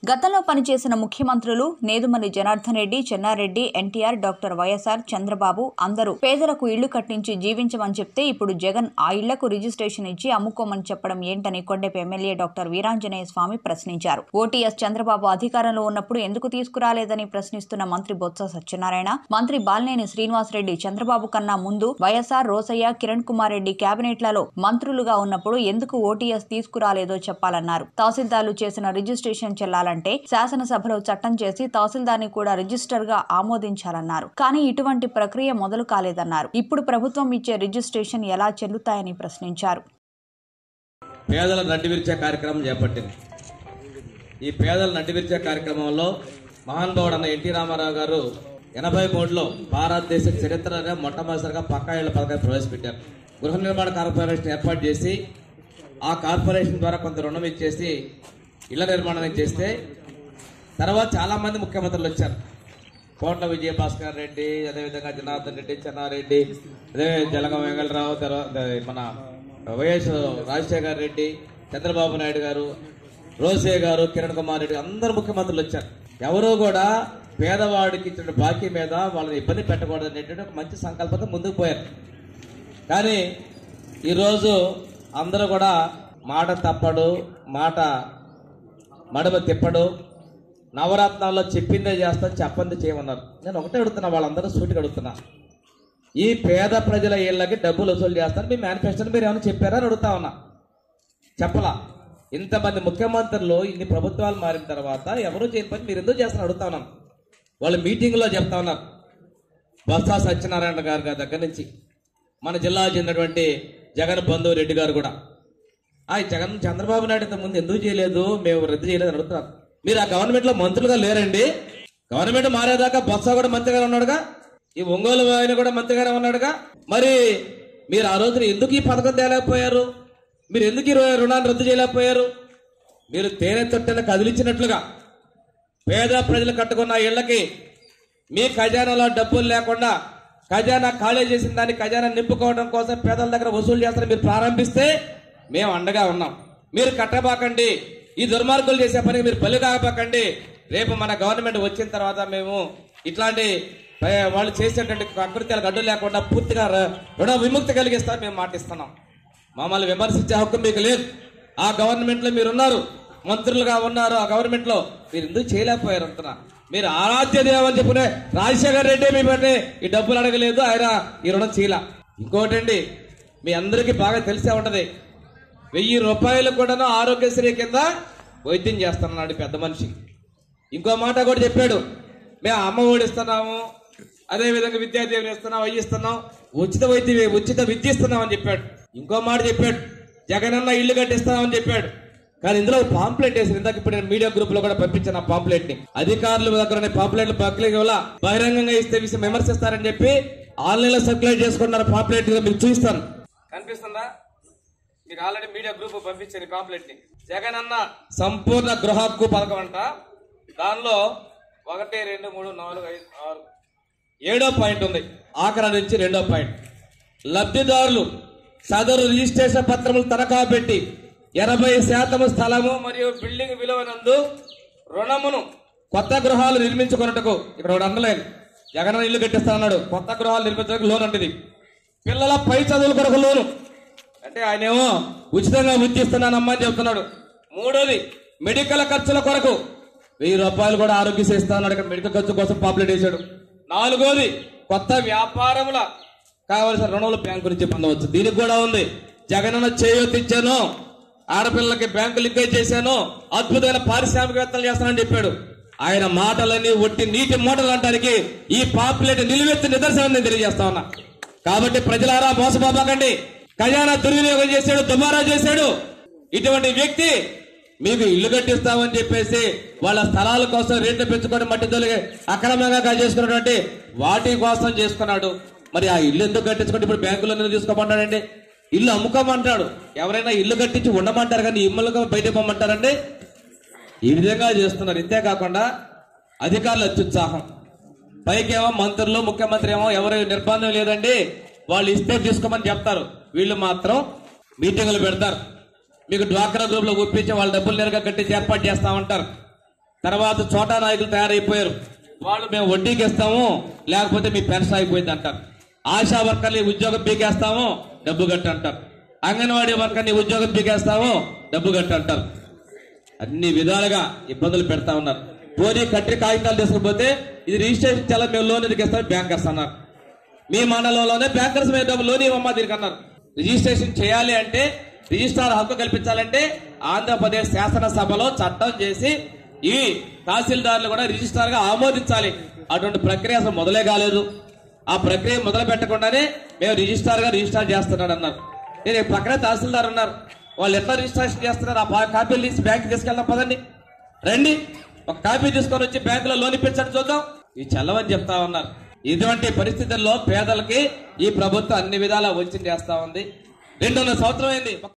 గతంలో పనిచేసిన ముఖ్యమంత్రులు Nedumalli Janardhan Reddy Chennareddy NTR doctor YSR Chandrababu అందరూ పేదలకు ఇళ్లు కట్టించి జీవించమని చెప్తే ఇప్పుడు జగన్ ఆ ఇళ్లకు రిజిస్ట్రేషన్ ఇచ్చి అమ్ముకోమని చెప్పడం ఏంటని కొండెపి ఎమ్మెల్యే డాక్టర్ వీరాంజనేయ స్వామి ప్రశ్నించారు ఓటీఎస్ చంద్రబాబు అధికారంలో ఉన్నప్పుడు ఎందుకు తీసుకురాలేదని ప్రశ్నిస్తున్న మంత్రి బొత్స సత్యనారాయణ మంత్రి బాలినేని శ్రీనివాసరెడ్డి చంద్రబాబు కన్నా ముందు వైఎస్ఆర్ రోసయ్య కిరణ్ కుమార్ రెడ్డి కేబినెట్లలో మంత్రులుగా ఉన్నప్పుడు ఎందుకు ఓటీఎస్ తీసుకురాలేదో చెప్పాలన్నారు తహసీల్దార్లు చేసిన రిజిస్ట్రేషన్ చెల్లాలంటే శాసనసభలో చట్టం చేసి తహసీల్దార్ని కూడా రిజిస్టర్ గా ఆమోదించాలన్నారు కానీ ఇటువంటి ప్రక్రియ మొదలు కాలేదన్నారు ఇప్పుడు ప్రభుత్వం ఇచ్చే రిజిస్ట్రేషన్ ఎలా చెల్లుతాయని ప్రశ్నించారు పేదల నడ్డి విరిచే కార్యక్రమం చేపట్టింది ఈ పేదల నడ్డి విరిచే కార్యక్రమంలో మహానుభావుడు అన్న ఎన్టీ రామారావు గారు ఎనభై మూడులో భారతదేశ చరిత్రగా మొట్టమొదటిసారిగా పక్కా ఇళ్ల పథకాన్ని ప్రవేశపెట్టారు గృహ నిర్మాణ కార్పొరేషన్ ఏర్పాటు చేసి ఆ కార్పొరేషన్ ద్వారా కొంత రుణం ఇచ్చేసి ఇళ్ల నిర్మాణం చేస్తే తర్వాత చాలా మంది ముఖ్యమంత్రులు వచ్చారు కోట్ల విజయభాస్కర్ రెడ్డి అదేవిధంగా జనార్దన్ రెడ్డి చెన్నారెడ్డి అదే జలగం వెంగళరావు తర్వాత మన వైఎస్ రాజశేఖర్ రెడ్డి చంద్రబాబు నాయుడు గారు రోసే గారు కిరణ్ కుమార్ రెడ్డి అందరు ముఖ్యమంత్రులు వచ్చారు ఎవరు కూడా పేదవాడికి ఇచ్చిన బాకీ మీద వాళ్ళని ఇబ్బంది పెట్టకూడదు అనేటువంటి ఒక మంచి సంకల్పంతో ముందుకు పోయారు కానీ ఈరోజు అందరూ కూడా మాట తప్పడు మాట మడమ తిప్పడు నవరత్నాల్లో చెప్పిందే చేస్తా చెప్పంది చేయమన్నారు నేను ఒకటే అడుగుతున్నా వాళ్ళందరూ సూటిగా అడుగుతున్నా ఈ పేద ప్రజల ఇళ్ళకి డబ్బులు వసూలు చేస్తాను మీ మేనిఫెస్టోని మీరు ఏమైనా చెప్పారా అని అడుగుతా ఉన్నా చెప్పలా ఇంతమంది ముఖ్యమంత్రులు ఇన్ని ప్రభుత్వాలు మారిన తర్వాత ఎవరు చేయని పని మీరు ఎందుకు చేస్తారని అడుగుతా ఉన్నాను వాళ్ళు మీటింగ్లో చెప్తా ఉన్నారు బొత్స సత్యనారాయణ గారి గారి దగ్గర నుంచి మన జిల్లా చెందినటువంటి జగన్ బంధువు రెడ్డి గారు కూడా ఆ ఈ జగన్ చంద్రబాబు నాయుడు ఇంత ముందు ఎందుకు చేయలేదు మేము రద్దు చేయలేదు అని అడుగుతున్నారు మీరు ఆ గవర్నమెంట్ లో మంత్రులుగా లేరండి గవర్నమెంట్ మారేదాకా బొత్స కూడా మంత్రిగానే ఉన్నాడుగా ఈ ఒంగోలు ఆయన కూడా మంత్రిగానే ఉన్నాడుగా మరి మీరు ఆ రోజున ఎందుకు ఈ పథకం తేలేకపోయారు మీరు ఎందుకు ఈ రు- రుణాన్ని రద్దు చేయలేకపోయారు మీరు తేనె తొట్టెను కదిలించినట్లుగా పేద ప్రజలు కట్టుకున్న ఇళ్లకి మీ ఖజానాలో డబ్బులు లేకుండా ఖజానా ఖాళీ చేసిన దాన్ని ఖజానా నింపుకోవడం కోసం పేదల దగ్గర వసూలు చేస్తారు మీరు ప్రారంభిస్తే మేము అండగా ఉన్నాం మీరు కట్టబాకండి ఈ దుర్మార్గులు చేసే పనికి మీరు బలి కాకపోకండి రేపు మన గవర్నమెంట్ వచ్చిన తర్వాత మేము ఇట్లాంటి ఏ, వాళ్ళు చేసేటువంటి అకృత్యాలకు అడ్డు లేకుండా పూర్తిగా ర- రుణ విముక్తి కలిగిస్తారు మేము మాటిస్తున్నాం మమ్మల్ని విమర్శించే హక్కు మీకు లేదు ఆ గవర్నమెంట్ లో మీరు ఉన్నారు మంత్రులుగా ఉన్నారు ఆ గవర్నమెంట్ లో మీరు ఎందుకు చేయలేకపోయారు అంటున్నా మీరు ఆరాధ్య దేవని చెప్పుకునే రాజశేఖర్ రెడ్డి మీ బట్టి ఈ డబ్బులు అడగలేదు ఆయన ఈ రుణం చేయల ఇంకోటండి మీ అందరికీ బాగా తెలిసే ఉంటది వెయ్యి రూపాయలు కూడాను ఆరోగ్యశ్రీ కింద వైద్యం చేస్తున్నాడు పెద్ద మనిషి ఇంకో మాట కూడా చెప్పాడు మేము అమ్మ ఒడి ఇస్తున్నాము అదే విధంగా విద్యాదీవెన ఇస్తున్నాం అవి ఇస్తున్నాం ఉచిత వైద్య ఉచిత విద్య ఇస్తున్నాం అని చెప్పాడు ఇంకో మాట చెప్పాడు జగనన్న ఇల్లు కట్టిస్తామని చెప్పాడు కానీ ఇందులో పాంప్లెట్ వేసి ఇందాక ఇప్పుడు నేను మీడియా గ్రూప్ లో కూడా పంపించాను ఆ పాంప్లెట్ ని అధికారుల దగ్గర పాంప్లెట్లు పక్కలకి వల్ల బహిరంగంగా ఇస్తే విషయం విమర్శిస్తారని చెప్పి ఆన్లైన్ లో సర్క్యులేట్ చేసుకున్నారు పాంప్లెట్ మీకు చూపిస్తాను కనిపిస్తుందా మీకు ఆల్రెడీ మీడియా గ్రూప్ పంపించారు పాంప్లెట్ ని జగన్ అన్న సంపూర్ణ గృహ హక్కు పథకం అంట దానిలో ఒకటి రెండు మూడు నాలుగు ఐదు ఆరు ఏడో పాయింట్ ఉంది ఆఖరి నుంచి రెండో పాయింట్ లబ్ధిదారులు సదరు రిజిస్ట్రేషన్ పత్రములు తనఖా పెట్టి ఎనభై శాతం స్థలము మరియు బిల్డింగ్ విలువనందు రుణమును కొత్త గృహాలు నిర్మించుకున్నట్టుకు ఇక్కడ ఒకటి అండలేదు జగన్ ఇల్లు కట్టిస్తా అన్నాడు కొత్త గృహాలు నిర్మించడానికి లోన్ అంటే ఇది పిల్లల పై చదువుల కొరకు లోను అంటే ఆయనేమో ఉచితంగా విద్య ఇస్తున్నానమ్మా అని చెప్తున్నాడు మూడోది మెడికల్ ఖర్చుల కొరకు వెయ్యి రూపాయలు కూడా ఆరోగ్యశ్రీ ఇస్తా అన్నాడు ఇక్కడ మెడికల్ ఖర్చు కోసం పాపులేట్ వేశాడు నాలుగోది కొత్త వ్యాపారముల కావలసిన రుణాలు బ్యాంకు నుంచి పొందవచ్చు దీనికి కూడా ఉంది జగనన్న చేయూతి ఇచ్చాను ఆడపిల్లలకి బ్యాంకు లింకేజ్ చేశాను అద్భుతమైన పారిశ్రామికవేత్తలు చేస్తానని చెప్పాడు ఆయన మాటలన్నీ ఒట్టి నీటి మూటలు అంటానికి ఈ పాపులేట్ నిలువెత్తి నిదర్శనం నేను తెలియజేస్తా ఉన్నా కాబట్టి ప్రజలారా మోసపోబాకండి ఖజానా దుర్వినియోగం చేశాడు దుమారా చేశాడు ఇటువంటి వ్యక్తి మీకు ఇల్లు కట్టిస్తామని చెప్పేసి వాళ్ళ స్థలాల కోసం రేట్లు పెంచుకొని మట్టి తొలిగి అక్రమంగా చేసుకున్నటువంటి వాటి కోసం చేసుకున్నాడు మరి ఆ ఇల్లు ఎందుకు కట్టించుకుంటే ఇప్పుడు బ్యాంకులో ఎందుకు తీసుకోమంటాడండి ఇల్లు అమ్ముకోమంటాడు ఎవరైనా ఇల్లు కట్టించి ఉండమంటారు కానీ ఇమ్మలుగా బయట పొమ్మంటారండి ఈ విధంగా చేస్తున్నారు ఇంతే కాకుండా అధికారుల అత్యుత్సాహం పైకేమో మంత్రులు ముఖ్యమంత్రి ఏమో ఎవరు నిర్బంధం లేదండి వాళ్ళు ఇస్తే తీసుకోమని చెప్తారు వీళ్ళు మాత్రం మీటింగులు పెడతారు మీకు డ్వాక్రా గ్రూప్ లో ఒప్పించి వాళ్ళ డబ్బులు నేరుగా కట్టించి ఏర్పాటు చేస్తామంటారు తర్వాత చోటా నాయకులు తయారైపోయారు వాళ్ళు మేము వడ్డీకి ఇస్తాము లేకపోతే మీ పెన్షన్ అయిపోయింది అంటారు ఆశా వర్కర్ని ఉద్యోగం పీకేస్తాము డబ్బు కట్టు అంటారు అంగన్వాడీ వర్కర్ని ఉద్యోగం పీకేస్తాము డబ్బు కట్టు అంటారు అన్ని విధాలుగా ఇబ్బందులు పెడతా ఉన్నారు పోనీ కట్టి కాగితాలు తీసుకుపోతే ఇది రిజిస్ట్రేషన్ చాలా మేము లోన్ ఎందుకు ఇస్తాం బ్యాంకర్స్ అన్నారు మీ మండలంలోనే బ్యాంకర్స్ మీద డబ్బు లోన్ ఇవ్వమ్మా దీనికి అన్నారు రిజిస్ట్రేషన్ చేయాలి అంటే రిజిస్ట్రార్ హక్కు కల్పించాలంటే ఆంధ్రప్రదేశ్ శాసనసభలో చట్టం చేసి ఈ తహసీల్దార్లు కూడా రిజిస్ట్రార్ గా ఆమోదించాలి అటువంటి ప్రక్రియ అసలు మొదలే కాలేదు ఆ ప్రక్రియ మొదలు పెట్టకుండానే మేము రిజిస్ట్రార్ గా రిజిస్టర్ చేస్తున్నాడు అన్నారు నేను ఈ పక్కనే తహసీల్దార్ ఉన్నారు వాళ్ళు ఎట్లా రిజిస్ట్రేషన్ చేస్తున్నారు ఆ పా- కాపీలు తీసి బ్యాంక్ తీసుకెళ్దాం పదండి రండి ఒక కాపీ తీసుకొని వచ్చి బ్యాంకులో లోన్ ఇప్పించండి చూద్దాం ఈ చల్లవని చెప్తా ఉన్నారు ఇటువంటి పరిస్థితుల్లో పేదలకి ఈ ప్రభుత్వం అన్ని విధాలా వంచన చేస్తా ఉంది రెండున్నర సంవత్సరం అయింది